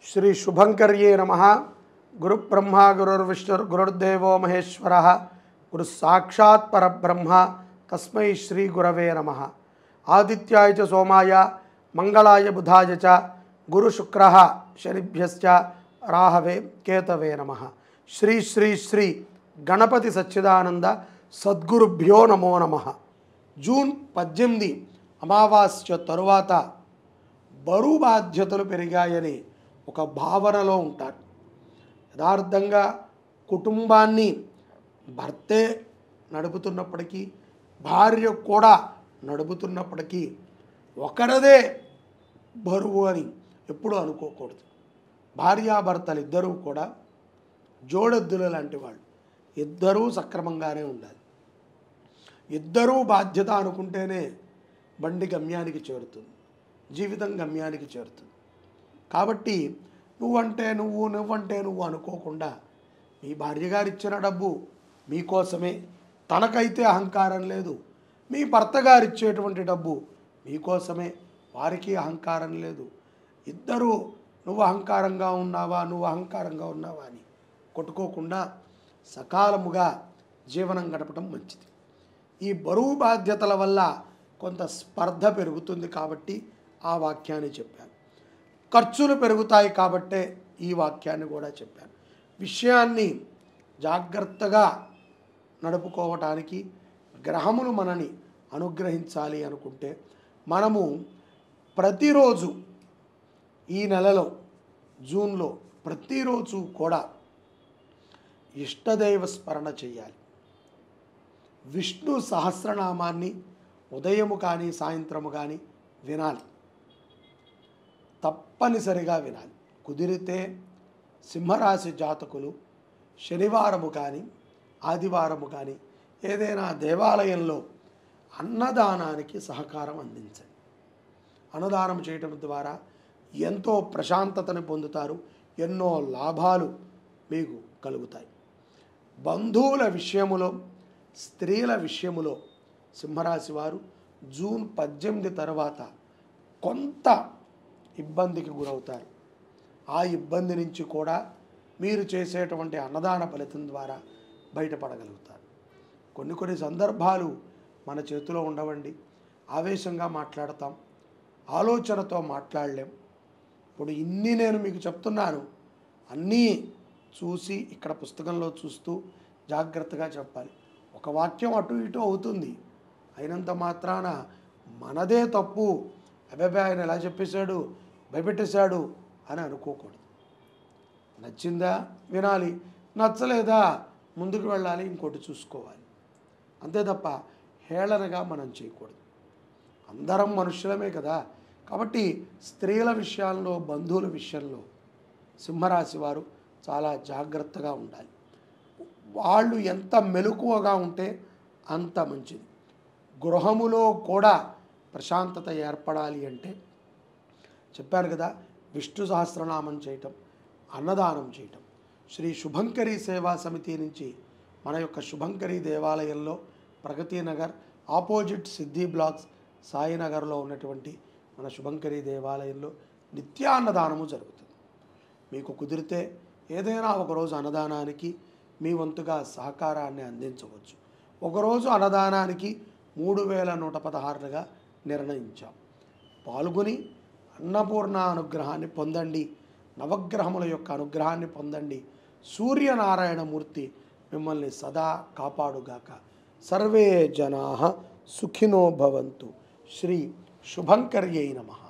శ్రీ శుభంకర్యే నమ గురు బ్రహ్మ గురుర్విష్ణుర్ గురుర్దేవో మహేశ్వర గురు సాక్షాత్ పరబ్రహ్మ తస్మై శ్రీ గురవే నమ ఆదిత్యాయ చ సోమాయ మంగళాయ బుధాయ చ గురు శుక్ర శనిభ్యశ్చ రాహవే కేతవే నమ శ్రీ శ్రీ శ్రీ గణపతి సచ్చిదానంద సద్గురుభ్యో నమో నమ జూన్ పద్దెనిమిది అమావాస్య తరువాత బరువు బాధ్యతలు పెరిగాయని ఒక భావనలో ఉంటారు యథార్థంగా కుటుంబాన్ని భర్తే నడుపుతున్నప్పటికీ భార్య కూడా నడుపుతున్నప్పటికీ ఒకరిదే బరువు అని ఎప్పుడూ అనుకోకూడదు భార్యాభర్తలు ఇద్దరూ కూడా జోడెద్దుల లాంటి వాళ్ళు ఇద్దరూ సక్రమంగానే ఉండాలి ఇద్దరూ బాధ్యత అనుకుంటేనే బండి గమ్యానికి చేరుతుంది జీవితం గమ్యానికి చేరుతుంది కాబట్టి నువ్వంటే నువ్వు నువ్వంటే నువ్వు అనుకోకుండా మీ భార్య గారు ఇచ్చిన డబ్బు మీకోసమే తనకైతే అహంకారం లేదు మీ భర్త గారు ఇచ్చేటువంటి డబ్బు మీకోసమే వారికి అహంకారం లేదు ఇద్దరూ నువ్వు అహంకారంగా ఉన్నావా నువ్వు అహంకారంగా ఉన్నావా అని కొట్టుకోకుండా సకాలముగా జీవనం గడపడం మంచిది ఈ బరువు బాధ్యతల వల్ల కొంత స్పర్ధ పెరుగుతుంది కాబట్టి ఆ వాక్యాన్ని చెప్పాను ఖర్చులు పెరుగుతాయి కాబట్టే ఈ వాక్యాన్ని కూడా చెప్పాను విషయాన్ని జాగ్రత్తగా నడుపుకోవటానికి గ్రహములు మనని అనుగ్రహించాలి అనుకుంటే మనము ప్రతిరోజు ఈ నెలలో జూన్లో ప్రతిరోజు కూడా ఇష్టదైవ స్మరణ చేయాలి విష్ణు సహస్రనామాన్ని ఉదయము కానీ సాయంత్రము కానీ వినాలి తప్పనిసరిగా వినాలి కుదిరితే సింహరాశి జాతకులు శనివారము కానీ ఆదివారము కానీ ఏదైనా దేవాలయంలో అన్నదానానికి సహకారం అందించండి అన్నదానం చేయటం ద్వారా ఎంతో ప్రశాంతతను పొందుతారు ఎన్నో లాభాలు మీకు కలుగుతాయి బంధువుల విషయములో స్త్రీల విషయములో సింహరాశి వారు జూన్ పద్దెనిమిది తర్వాత కొంత ఇబ్బందికి గురవుతారు ఆ ఇబ్బంది నుంచి కూడా మీరు చేసేటువంటి అన్నదాన ఫలితం ద్వారా బయటపడగలుగుతారు కొన్ని కొన్ని సందర్భాలు మన చేతిలో ఉండవండి ఆవేశంగా మాట్లాడతాం ఆలోచనతో మాట్లాడలేం ఇప్పుడు ఇన్ని నేను మీకు చెప్తున్నాను అన్నీ చూసి ఇక్కడ పుస్తకంలో చూస్తూ జాగ్రత్తగా చెప్పాలి ఒక వాక్యం అటు ఇటు అవుతుంది అయినంత మాత్రాన మనదే తప్పు అబ్బాయి ఆయన ఎలా చెప్పేశాడు భయపెట్టేశాడు అని అనుకోకూడదు నచ్చిందా వినాలి నచ్చలేదా ముందుకు వెళ్ళాలి ఇంకోటి చూసుకోవాలి అంతే తప్ప హేళనగా మనం చేయకూడదు అందరం మనుషులమే కదా కాబట్టి స్త్రీల విషయాల్లో బంధువుల విషయంలో సింహరాశి వారు చాలా జాగ్రత్తగా ఉండాలి వాళ్ళు ఎంత మెలకువగా ఉంటే అంత మంచిది గృహములో కూడా ప్రశాంతత ఏర్పడాలి అంటే చెప్పాను కదా విష్ణు సహస్రనామం చేయటం అన్నదానం చేయటం శ్రీ శుభంకరి సేవా సమితి నుంచి మన యొక్క శుభంకరి దేవాలయంలో ప్రగతి నగర్ ఆపోజిట్ సిద్ధి బ్లాక్స్ సాయినగర్లో ఉన్నటువంటి మన శుభంకరి దేవాలయంలో నిత్యాన్నదానము జరుగుతుంది మీకు కుదిరితే ఏదైనా ఒకరోజు అన్నదానానికి మీ వంతుగా సహకారాన్ని అందించవచ్చు ఒకరోజు అన్నదానానికి మూడు వేల నూట పదహారులుగా నిర్ణయించాం పాల్గొని అన్నపూర్ణ అనుగ్రహాన్ని పొందండి నవగ్రహముల యొక్క అనుగ్రహాన్ని పొందండి సూర్యనారాయణమూర్తి మిమ్మల్ని సదా కాపాడుగాక సర్వే జనా సుఖినో భవంతు శ్రీ శుభంకర్యై నమః